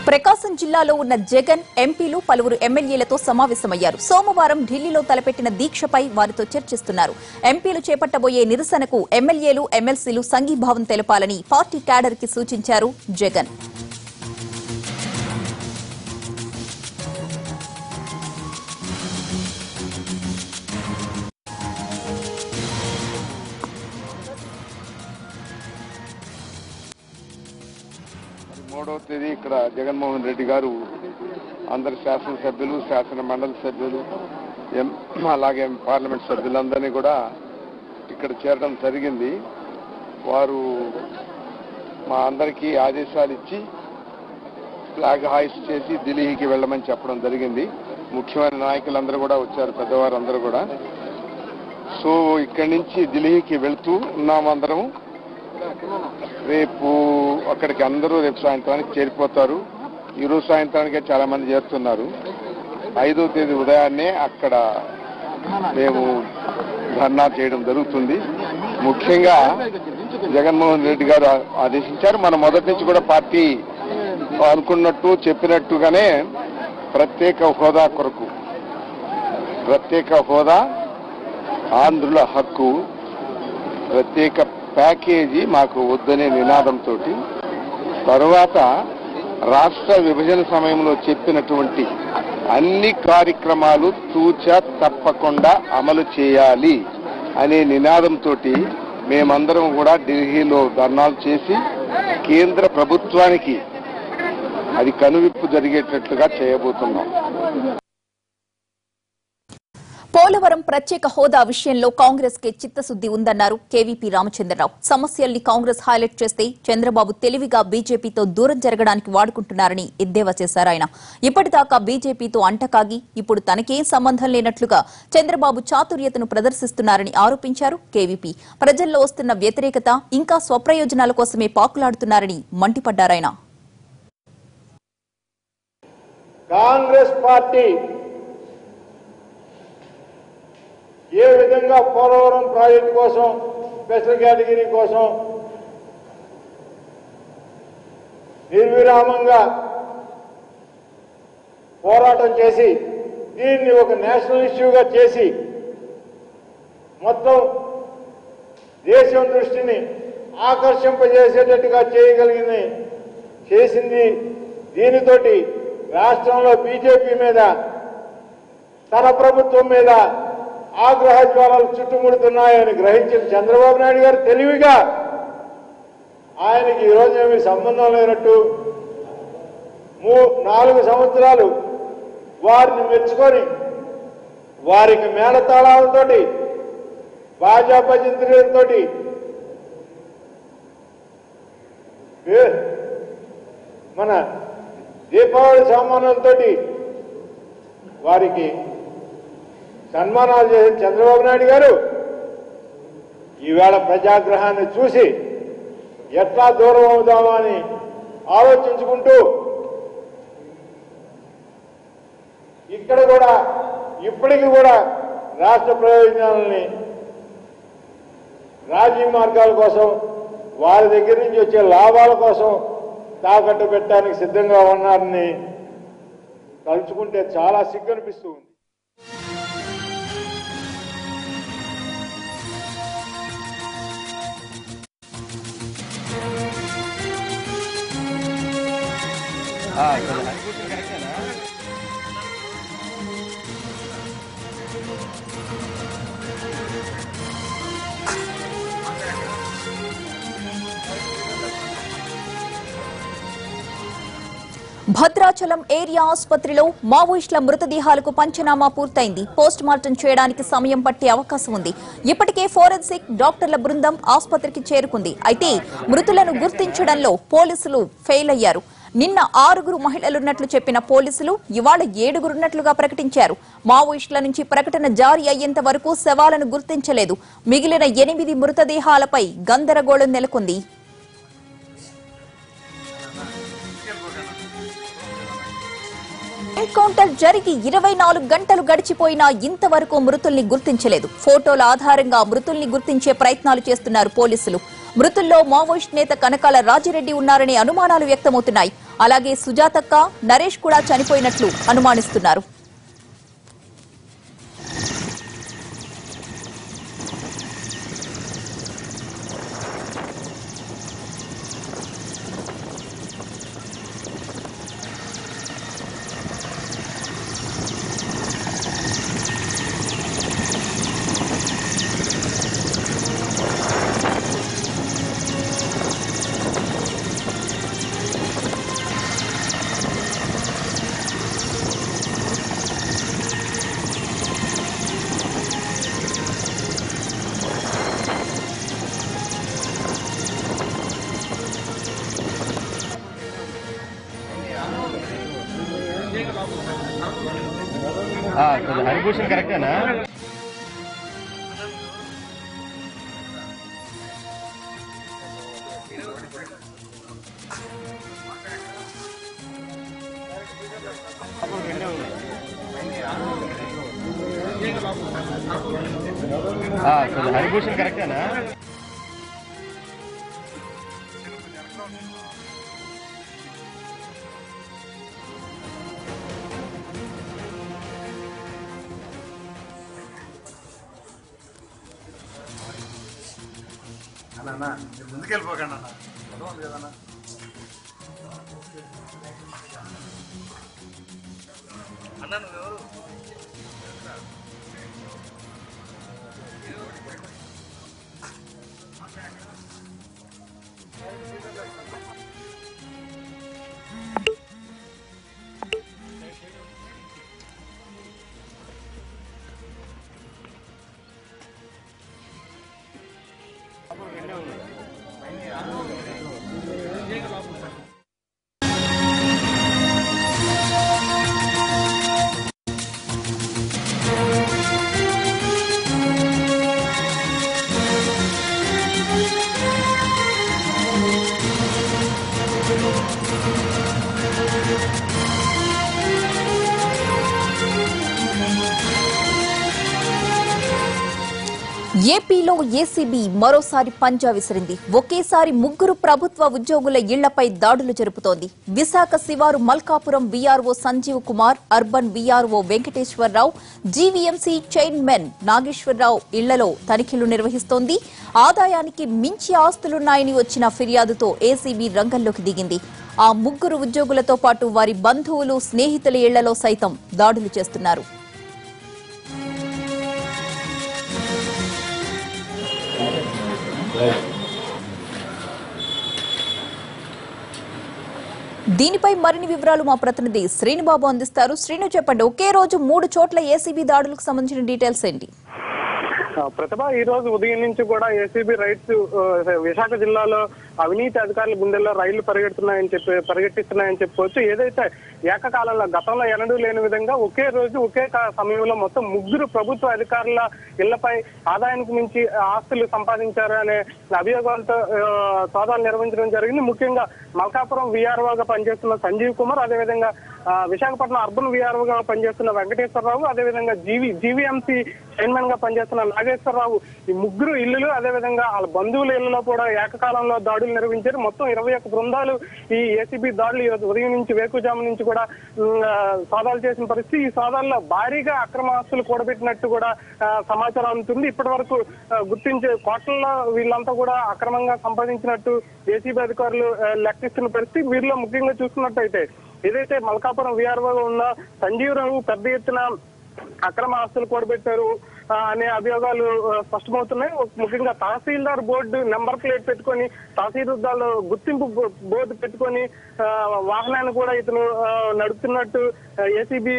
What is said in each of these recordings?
ప్రకాశం జిల్లాలో ఉన్న జగన్ ఎంపీలు పలువురు ఎమ్మెల్యేలతో సమావేశమయ్యారు సోమవారం ఢిల్లీలో తలపెట్టిన దీక్షపై వారితో చర్చిస్తున్నారు ఎంపీలు చేపట్టబోయే నిరసనకు ఎమ్మెల్యేలు ఎమ్మెల్సీలు సంఘీభావం తెలపాలని పార్టీ క్యాడర్ కి సూచించారు జగన్ మూడవ తేదీ ఇక్కడ జగన్మోహన్ రెడ్డి గారు అందరు శాసనసభ్యులు శాసన మండలి సభ్యులు ఎం అలాగే పార్లమెంట్ సభ్యులందరినీ కూడా ఇక్కడ చేరడం జరిగింది వారు మా అందరికీ ఆదేశాలు ఇచ్చి ఫ్లాగ్ హాయిస్ట్ చేసి ఢిల్లీకి వెళ్ళమని చెప్పడం జరిగింది ముఖ్యమైన నాయకులందరూ కూడా వచ్చారు పెద్దవారు అందరూ కూడా సో ఇక్కడి నుంచి ఢిల్లీకి వెళ్తూ ఉన్నాం అందరం రేపు అక్కడికి అందరూ రేపు సాయంత్రానికి చేరిపోతారు ఈ రోజు సాయంత్రానికే చాలా మంది చేరుతున్నారు ఐదో తేదీ ఉదయాన్నే అక్కడ మేము ధర్నా చేయడం జరుగుతుంది ముఖ్యంగా జగన్మోహన్ రెడ్డి గారు ఆ- ఆదేశించారు మన మొదటి నుంచి కూడా పార్టీ అనుకున్నట్టు చెప్పినట్టుగానే ప్రత్యేక హోదా కొరకు ప్రత్యేక హోదా ఆంధ్రుల హక్కు ప్రత్యేక ప్యాకేజీ మాకు వద్దనే నినాదంతో తరువాత రాష్ట్ర విభజన సమయంలో చెప్పినటువంటి అన్ని కార్యక్రమాలు తూచా తప్పకుండా అమలు చేయాలి అనే నినాదంతో మేమందరం కూడా ఢిల్లీలో ధర్నాలు చేసి కేంద్ర ప్రభుత్వానికి అది కనువిప్పు జరిగేటట్లుగా చేయబోతున్నాం పోలవరం ప్రత్యేక హోదా విషయంలో కాంగ్రెస్ కి చిత్తశుద్ది ఉందన్నారు కేవీపీ రామచంద్రరావు సమస్యల్ని కాంగ్రెస్ హైలైట్ చేస్తే చంద్రబాబు తెలివిగా బీజేపీతో దూరం జరగడానికి వాడుకుంటున్నారని ఎద్దేవా చేశారు ఆయన ఇప్పటిదాకా బీజేపీతో అంటకాగి ఇప్పుడు తనకేం సంబంధం లేనట్లుగా చంద్రబాబు చాతుర్యతను ప్రదర్శిస్తున్నారని ఆరోపించారు కేవీపీ ప్రజల్లో వస్తున్న వ్యతిరేకత ఇంకా స్వప్రయోజనాల కోసమే పాకులాడుతున్నారని మండిపడ్డారాయన కాంగ్రెస్ పార్టీ ఏ విధంగా పోలవరం ప్రాజెక్టు కోసం స్పెషల్ కేటగిరీ కోసం నిర్విరామంగా పోరాటం చేసి దీన్ని ఒక నేషనల్ ఇష్యూగా చేసి మొత్తం దేశం దృష్టిని ఆకర్షింపజేసేటట్టుగా చేయగలిగింది చేసింది దీనితోటి రాష్ట్రంలో బీజేపీ మీద తన ప్రభుత్వం మీద ఆగ్రహ జ్వాలలు చుట్టుముడుతున్నాయని గ్రహించిన చంద్రబాబు నాయుడు గారు తెలివిగా ఆయనకి ఈరోజు ఏమీ సంబంధం లేనట్టు మూ నాలుగు సంవత్సరాలు వారిని మెచ్చుకొని వారికి మేళతాళాలతోటి బాజా భజంత్రులతోటి ఏ- మన దీపావళి సామాన్లతోటి వారికి సన్మానాలు చేసిన చంద్రబాబు నాయుడు గారు ఈవేళ ప్రజాగ్రహాన్ని చూసి ఎట్లా దూరం అవుదామా అని ఆలోచించుకుంటూ ఇక్కడ కూడా ఇప్పటికి కూడా రాష్ట్ర ప్రయోజనాలని రాజీ మార్గాల కోసం వారి దగ్గర నుంచి వచ్చే లాభాల కోసం తాకట్టు పెట్టడానికి సిద్ధంగా ఉన్నారని తలుచుకుంటే చాలా సిగ్గు అనిపిస్తూ ఉంది భద్రాచలం ఏరియా ఆసుపత్రిలో మావోయిస్టుల మృతదేహాలకు పంచనామా పూర్తయింది పోస్ట్ మార్టం చేయడానికి సమయం పట్టే అవకాశం ఉంది ఇప్పటికే ఫోరెన్సిక్ డాక్టర్ల బృందం ఆసుపత్రికి చేరుకుంది అయితే మృతులను గుర్తించడంలో పోలీసులు ఫెయిల్ అయ్యారు నిన్న ఆరుగురు మహిళలున్నట్లు చెప్పిన పోలీసులు ఇవాళ ఏడుగురున్నట్లుగా ప్రకటించారు మావోయిస్టుల నుంచి ప్రకటన జారీ అయ్యేంత వరకు శవాలను గుర్తించలేదు మిగిలిన ఎనిమిది మృతదేహాలపై గందరగోళం నెలకొంది ఎన్కౌంటర్ జరిగి ఇరవై నాలుగు గంటలు గడిచిపోయినా ఇంతవరకు మృతుల్ని గుర్తించలేదు ఫోటోల ఆధారంగా మృతుల్ని గుర్తించే ప్రయత్నాలు చేస్తున్నారు పోలీసులు మృతుల్లో మావోయిస్ట్ నేత కనకాల రాజిరెడ్డి ఉన్నారనే అనుమానాలు వ్యక్తమవుతున్నాయి అలాగే సుజాతక్క నరేష్ కూడా చనిపోయినట్లు అనుమానిస్తున్నారు హరిభూషణ్ కరెక్టేనా హరిభూషణ్ కరెక్టేనా అన్న ముందుకు వెళ్ళిపోకండి అన్న గొడవ ఉంది కదన్నా అన్న నువ్వెవరు ఏపీలో ఏసీబీ మరోసారి పంజా విసిరింది ఒకేసారి ముగ్గురు ప్రభుత్వ ఉద్యోగుల ఇళ్లపై దాడులు జరుపుతోంది విశాఖ శివారు Malkapuram V R O Sanjeev Kumar urban V R O Venkateswararao G V M C chairman Nageswararao ఇళ్లలో తనిఖీలు నిర్వహిస్తోంది ఆదాయానికి మించి ఆస్తులున్నాయని వచ్చిన ఫిర్యాదుతో ఏసీబీ రంగంలోకి దిగింది ఆ ముగ్గురు ఉద్యోగులతో పాటు వారి బంధువులు స్నేహితుల ఇళ్లలో సైతం దాడులు చేస్తున్నారు దీనిపై మరిన్ని వివరాలు మా ప్రతినిధి శ్రీనుబాబు అందిస్తారు శ్రీను చెప్పండి ఒకే రోజు మూడు చోట్ల ఏసీబీ దాడులకు సంబంధించిన డీటెయిల్స్ ఏంటి ఆ, ప్రతిభ ఈ రోజు ఉదయం నుంచి కూడా ఏసీబీ రైట్స్ ఆ, విశాఖ జిల్లాలో అవినీతి అధికారుల గుండెల్లో రైళ్లు పరిగెడుతున్నాయని చెప్పి పరిగెట్టిస్తున్నాయని చెప్పుకోవచ్చు ఏదైతే ఏకకాలంలో గతంలో ఎన్నడూ లేని విధంగా ఒకే రోజు ఒకే కా- సమయంలో మొత్తం ముగ్గురు ప్రభుత్వ అధికారుల ఇళ్లపై ఆదాయానికి మించి ఆస్తులు సంపాదించారు అనే అభియోగాలతో ఆ, సోదాలు నిర్వహించడం జరిగింది ముఖ్యంగా మల్కాపురం వీఆర్ఓగా పనిచేస్తున్న సంజీవ్ కుమార్ అదేవిధంగా ఆ, విశాఖపట్నం అర్బన్ వీఆర్ఓగా పనిచేస్తున్న వెంకటేశ్వరరావు అదేవిధంగా జీవి జీవీఎంసీ చైర్మన్ గా పనిచేస్తున్న నాగేశ్వరరావు ఈ ముగ్గురు ఇల్లులు అదేవిధంగా వాళ్ళ బంధువుల ఇళ్లలో కూడా ఏకకాలంలో దాడులు నిర్వహించారు మొత్తం ఇరవై ఒక్క బృందాలు ఈ ఏసీబీ దాడులు ఈ రోజు ఉదయం నుంచి వేకుజాము నుంచి కూడా ఉమ్, ఆ, సోదాలు చేసిన పరిస్థితి ఈ సోదాల్లో భారీగా అక్రమ ఆస్తులు కూడబెట్టినట్టు కూడా ఆ, సమాచారం అందుతుంది ఇప్పటి వరకు ఆ, గుర్తించే కోట్లలో వీళ్ళంతా కూడా అక్రమంగా సంపాదించినట్టు ఏసీబీ అధికారులు ఆ, లెక్కిస్తున్న పరిస్థితి వీరిలో ముఖ్యంగా చూసుకున్నట్టయితే ఏదైతే మల్కాపురం వీఆర్ఓ ఉన్న సంజీవరావు పెద్ద ఎత్తున అక్రమ ఆస్తులు కూడబెట్టారు ఆ, అనే అభియోగాలు ఆ, స్పష్టమవుతున్నాయి ముఖ్యంగా తహసీల్దార్ బోర్డు నెంబర్ ప్లేట్ పెట్టుకొని తహసీల్దార్ గుర్తింపు బో- బోర్డు పెట్టుకొని ఆ, వాహనాన్ని కూడా ఇతను ఆ, నడుపుతున్నట్టు ఏసీబీ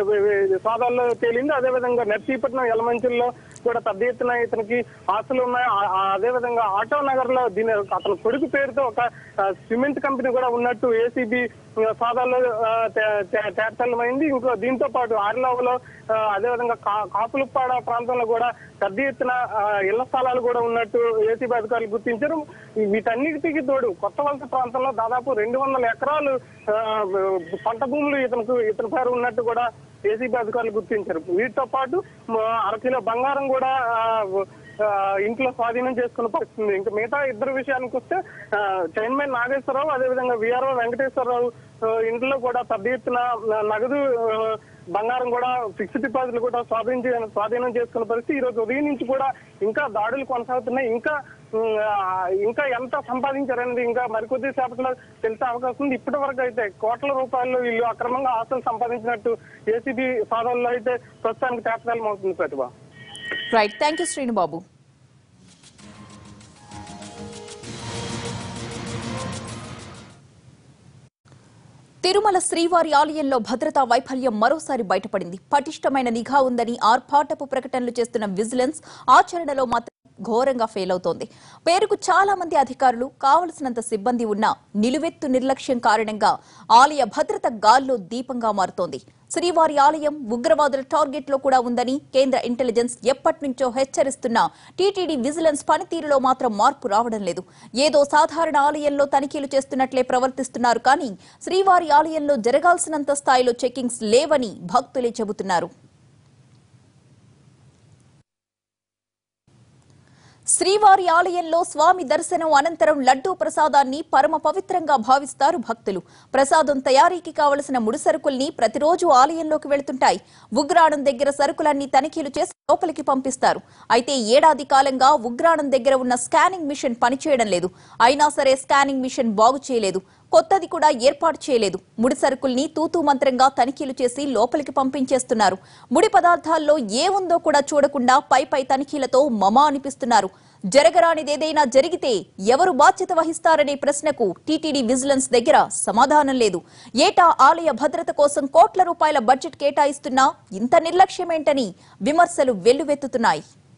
సోదాల్లో తేలింది అదేవిధంగా నర్సీపట్నం యలమంచిల్లో కూడా పెద్ద ఎత్తున ఇతనికి ఆస్తులు ఉన్నాయి ఆ- ఆ- అదేవిధంగా ఆటో నగర్ లో దీని అతని కొడుకు పేరుతో ఒక ఆ, సిమెంట్ కంపెనీ కూడా ఉన్నట్టు ఏసీబీ సోదాల్లో ఆ, తే- తే- తేటతెల్లమైంది ఇంకో దీంతో పాటు ఆర్లవలో ఆ, అదేవిధంగా కా- కాపులుప్పాడ ప్రాంతంలో కూడా పెద్ద ఎత్తున ఆ, ఇళ్ల స్థలాలు కూడా ఉన్నట్టు ఏసీబీ అధికారులు గుర్తించారు ఈ వీటన్నిటికీ తోడు కొత్త వలస ప్రాంతంలో దాదాపు రెండు వందల ఎకరాలు ఆ, పంట భూములు ఇతనికి ఇతని పేరు ఉన్నట్టు కూడా ఏసీబీ అధికారులు గుర్తించారు వీటితో పాటు మ- అరకిలో బంగారం కూడా ఆ, ఆ, ఇంట్లో స్వాధీనం చేసుకున్న పరిస్థితి ఉంది. ఇంకా మిగతా ఇద్దరు విషయానికి వస్తే ఆ, చైర్మన్ నాగేశ్వరరావు అదేవిధంగా విఆర్ఓ వెంకటేశ్వరరావు ఆ, ఇంట్లో కూడా పెద్ద ఎత్తున న- నగదు ఆ, బంగారం కూడా ఫిక్స్డ్ డిపాజిట్లు కూడా స్వాధీనం స్వాధీనం చేసుకున్న పరిస్థితి ఈ రోజు ఉదయం నుంచి కూడా ఇంకా దాడులు కొనసాగుతున్నాయి ఇంకా ఉమ్, ఆ, ఇంకా ఎంత సంపాదించారనేది ఇంకా మరికొద్ది సేపట్లో తెలిసే అవకాశం ఉంది ఇప్పటి వరకు అయితే కోట్ల రూపాయలు వీళ్ళు అక్రమంగా ఆస్తులు సంపాదించినట్టు ఏసీబీ సాధనలో అయితే ప్రస్తుతానికి తేటతెల్లం అవుతుంది ప్రతిభ right thank you Srinubabu Tirumala శ్రీవారి ఆలయంలో భద్రతా వైఫల్యం మరోసారి బయటపడింది పటిష్టమైన నిఘా ఉందని ఆర్భాటపు ప్రకటనలు చేస్తున్న విజిలెన్స్ ఆచరణలో మాత్రం ఘోరంగా ఫెయిల్ అవుతోంది పేరుకు చాలా మంది అధికారులు కావలసినంత సిబ్బంది ఉన్నా నిలువెత్తు నిర్లక్ష్యం కారణంగా ఆలయ భద్రత గాల్లో దీపంగా మారుతోంది శ్రీవారి ఆలయం ఉగ్రవాదుల టార్గెట్ లో కూడా ఉందని కేంద్ర ఇంటెలిజెన్స్ ఎప్పటి నుంచో హెచ్చరిస్తున్నా టీటీడీ విజిలెన్స్ పనితీరులో మాత్రం మార్పు రావడం లేదు ఏదో సాధారణ ఆలయంలో తనిఖీలు చేస్తున్నట్లే ప్రవర్తిస్తున్నారు కానీ శ్రీవారి ఆలయంలో జరగాల్సినంత స్థాయిలో చెకింగ్స్ లేవని భక్తులే చెబుతున్నారు శ్రీవారి ఆలయంలో స్వామి దర్శనం అనంతరం లడ్డూ ప్రసాదాన్ని పరమ పవిత్రంగా భావిస్తారు భక్తులు ప్రసాదం తయారీకి కావలసిన ముడి సరుకుల్ని ప్రతిరోజు ఆలయంలోకి వెళ్తుంటాయి ఉగ్రాణం దగ్గర సరుకులన్నీ తనిఖీలు చేసి లోపలికి పంపిస్తారు అయితే ఏడాది కాలంగా ఉగ్రాణం దగ్గర ఉన్న స్కానింగ్ మిషన్ పనిచేయడం లేదు అయినా సరే స్కానింగ్ మిషన్ బాగు చేయలేదు కొత్తది కూడా ఏర్పాటు చేయలేదు ముడి సరుకుల్ని తూతూ మంత్రంగా తనిఖీలు చేసి లోపలికి పంపించేస్తున్నారు ముడి పదార్థాల్లో ఏముందో కూడా చూడకుండా పై పై తనిఖీలతో మమా అనిపిస్తున్నారు జరగరానిదేదైనా జరిగితే ఎవరు బాధ్యత వహిస్తారనే ప్రశ్నకు టీటీడీ విజిలెన్స్ దగ్గర సమాధానం లేదు ఏటా ఆలయ భద్రత కోసం కోట్ల రూపాయల బడ్జెట్ కేటాయిస్తున్నా ఇంత నిర్లక్ష్యమేంటని విమర్శలు వెల్లువెత్తుతున్నాయి